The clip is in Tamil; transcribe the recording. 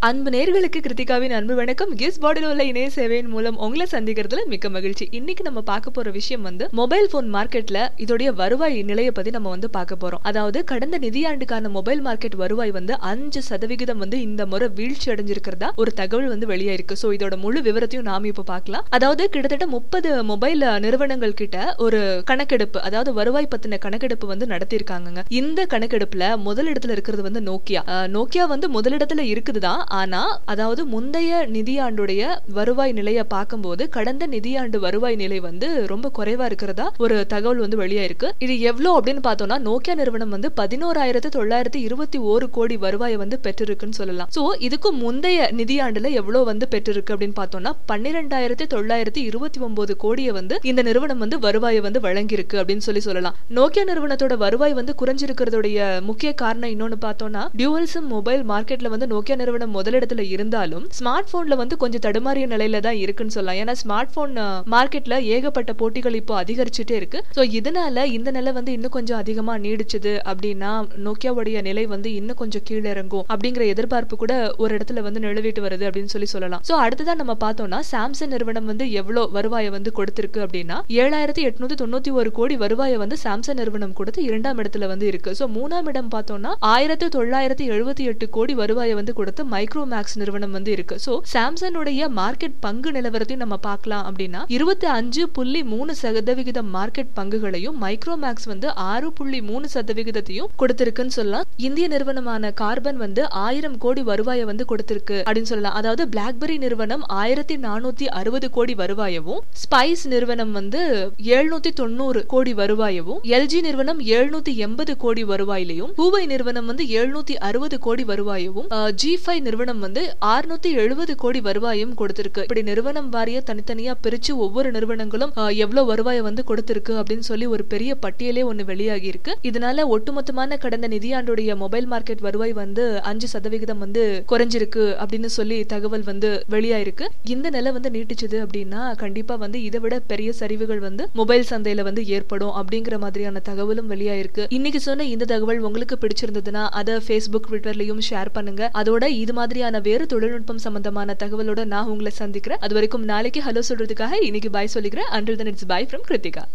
அன்பு நேர்களுக்கு கிருத்திகாவின் அன்பு வணக்கம் கிஸ் பாடியில் உள்ள இணைய சேவையின் மூலம் உங்களை சந்திக்கிறதுல மிக்க மகிழ்ச்சி இன்னைக்கு நம்ம பார்க்க போற விஷயம் வந்து மொபைல் போன் மார்க்கெட்ல இதோடைய வருவாய் நிலையை பத்தி நம்ம வந்து பார்க்க போறோம் அதாவது கடந்த நிதியாண்டுக்கான மொபைல் மார்க்கெட் வருவாய் வந்து அஞ்சு சதவிகிதம் வந்து இந்த முறை வீழ்ச்சி அடைஞ்சிருக்கிறதா ஒரு தகவல் வந்து வெளியாயிருக்கு சோ இதோட முழு விவரத்தையும் நாம இப்ப பார்க்கலாம் அதாவது கிட்டத்தட்ட முப்பது மொபைல் நிறுவனங்கள் கிட்ட ஒரு கணக்கெடுப்பு அதாவது வருவாய் பத்தின கணக்கெடுப்பு வந்து நடத்தியிருக்காங்க இந்த கணக்கெடுப்புல முதலிடத்துல இருக்கிறது வந்து நோக்கியா அஹ், நோக்கியா வந்து முதலிடத்துல இருக்குதுதான் ஆனா அதாவது முந்தைய நிதியாண்டுடைய வருவாய் நிலையை பார்க்கும்போது கடந்த நிதியாண்டு வருவாய் நிலை வந்து ரொம்ப குறைவா இருக்கிறதா ஒரு தகவல் வந்து வெளியாயிருக்கு இது எவ்வளவு அப்படின்னு பார்த்தோம்னா நோக்கியா நிறுவனம் வந்து பதினோராயிரத்து தொள்ளாயிரத்தி இருபத்தி ஒரு கோடி வருவாயை வந்து பெற்றிருக்குன்னு சொல்லலாம் சோ இதுக்கு முந்தைய நிதியாண்டுல எவ்வளவு வந்து பெற்றிருக்கு அப்படின்னு பார்த்தோம்னா பன்னிரெண்டாயிரத்தி தொள்ளாயிரத்தி இருபத்தி ஒன்பது கோடியை வந்து இந்த நிறுவனம் வந்து வருவாயை வந்து வழங்கியிருக்கு அப்படின்னு சொல்லி சொல்லலாம் நோக்கியா நிறுவனத்தோட வருவாய் வந்து குறைஞ்சிருக்கிறதுடைய முக்கிய காரணம் இன்னொன்னு பார்த்தோம்னா டியூவல்சம் மொபைல் மார்க்கெட்ல வந்து நோக்கியா நிறுவனம் முதலிடத்துல இருந்தாலும் ஸ்மார்ட் போன்ல வந்து கொஞ்சம் தடுமாறிய நிலையில தான் இருக்குன்னு சொல்லலாம் ஏன்னா ஸ்மார்ட் போன் மார்க்கெட்ல ஏகப்பட்ட போட்டிகள் இப்போ அதிகரிச்சுட்டே இருக்கு ஸோ இதனால இந்த நிலை வந்து இன்னும் கொஞ்சம் அதிகமா நீடிச்சது அப்படின்னா நோக்கியாவுடைய நிலை வந்து இன்னும் கொஞ்சம் கீழே இறங்கும் அப்படிங்கிற எதிர்பார்ப்பு கூட ஒரு இடத்துல வந்து நிலவிட்டு வருது அப்படின்னு சொல்லி சொல்லலாம் ஸோ அடுத்ததான் நம்ம பார்த்தோம்னா சாம்சங் நிறுவனம் வந்து எவ்வளவு வருவாயை வந்து கொடுத்திருக்கு அப்படின்னா ஏழாயிரத்தி எட்நூத்தி தொண்ணூத்தி ஒரு கோடி வருவாயை வந்து சாம்சங் நிறுவனம் கொடுத்து இரண்டாம் இடத்துல வந்து இருக்கு ஸோ மூணாம் இடம் பார்த்தோம்னா ஆயிரத்தி தொள்ளாயிரத்தி எழுபத்தி எட்டு கோடி வருவாயை வந்து கொடுத்து மைக்ரோமேக்ஸ் நிறுவனம் வந்து இருக்கு ஸோ சாம்சங்குடைய மார்க்கெட் பங்கு நிலவரத்தையும் நம்ம பார்க்கலாம் அப்படின்னா இருபத்தி அஞ்சு புள்ளி மூணு சதவிகிதம் மார்க்கெட் பங்குகளையும் மைக்ரோமேக்ஸ் வந்து ஆறு புள்ளி மூணு சதவிகிதத்தையும் கொடுத்திருக்குன்னு சொல்லலாம் இந்திய நிறுவனமான கார்பன் வந்து ஆயிரம் கோடி வருவாயை வந்து கொடுத்திருக்கு அப்படின்னு சொல்லலாம் அதாவது பிளாக்பெரி நிறுவனம் ஆயிரத்தி நானூத்தி அறுபது கோடி வருவாயவும் ஸ்பைஸ் நிறுவனம் வந்து எழுநூத்தி தொண்ணூறு கோடி வருவாயவும் எல்ஜி நிறுவனம் எழுநூத்தி எண்பது கோடி வருவாயிலையும் ஹூவை நிறுவனம் வந்து எழுநூத்தி அறுபது கோடி வருவாயவும் ஜி ஃபைவ் நிறுவனம் வந்து ஆறுநூத்தி எழுபது கோடி வருவாயும் கொடுத்திருக்கு இப்படி நிறுவனம் வாரிய தனித்தனியா பிரிச்சு ஒவ்வொரு நிறுவனங்களும் அஹ், எவ்வளவு வருவாயை வந்து கொடுத்திருக்கு அப்படின்னு சொல்லி ஒரு பெரிய பட்டியலே ஒண்ணு வெளியாகி இருக்கு இதனால ஒட்டுமொத்தமான கடந்த நிதியாண்டுடைய மொபைல் மார்க்கெட் வருவாய் வந்து அஞ்சு சதவிகிதம் வந்து குறைஞ்சிருக்கு அப்படின்னு சொல்லி தகவல் வந்து வெளியாயிருக்கு இந்த நிலை வந்து நீட்டிச்சது அப்படின்னா கண்டிப்பா வந்து இதை விட பெரிய சரிவுகள் வந்து மொபைல் சந்தையில வந்து ஏற்படும் அப்படிங்கிற மாதிரியான தகவலும் வெளியாயிருக்கு இன்னைக்கு சொன்ன இந்த தகவல் உங்களுக்கு பிடிச்சிருந்ததுன்னா அதை ஃபேஸ்புக் ட்விட்டர்லயும் ஷேர் பண்ணுங்க அதோட இது மாதிரியான வேறு தொழில்நுட்பம் சம்பந்தமான தகவலோட நான் உங்களை சந்திக்கிறேன் அது வரைக்கும் நாளைக்கு ஹலோ சொல்றதுக்காக இன்னைக்கு பாய் சொல்லிக்கிறேன் until then it's bye from Kiruthika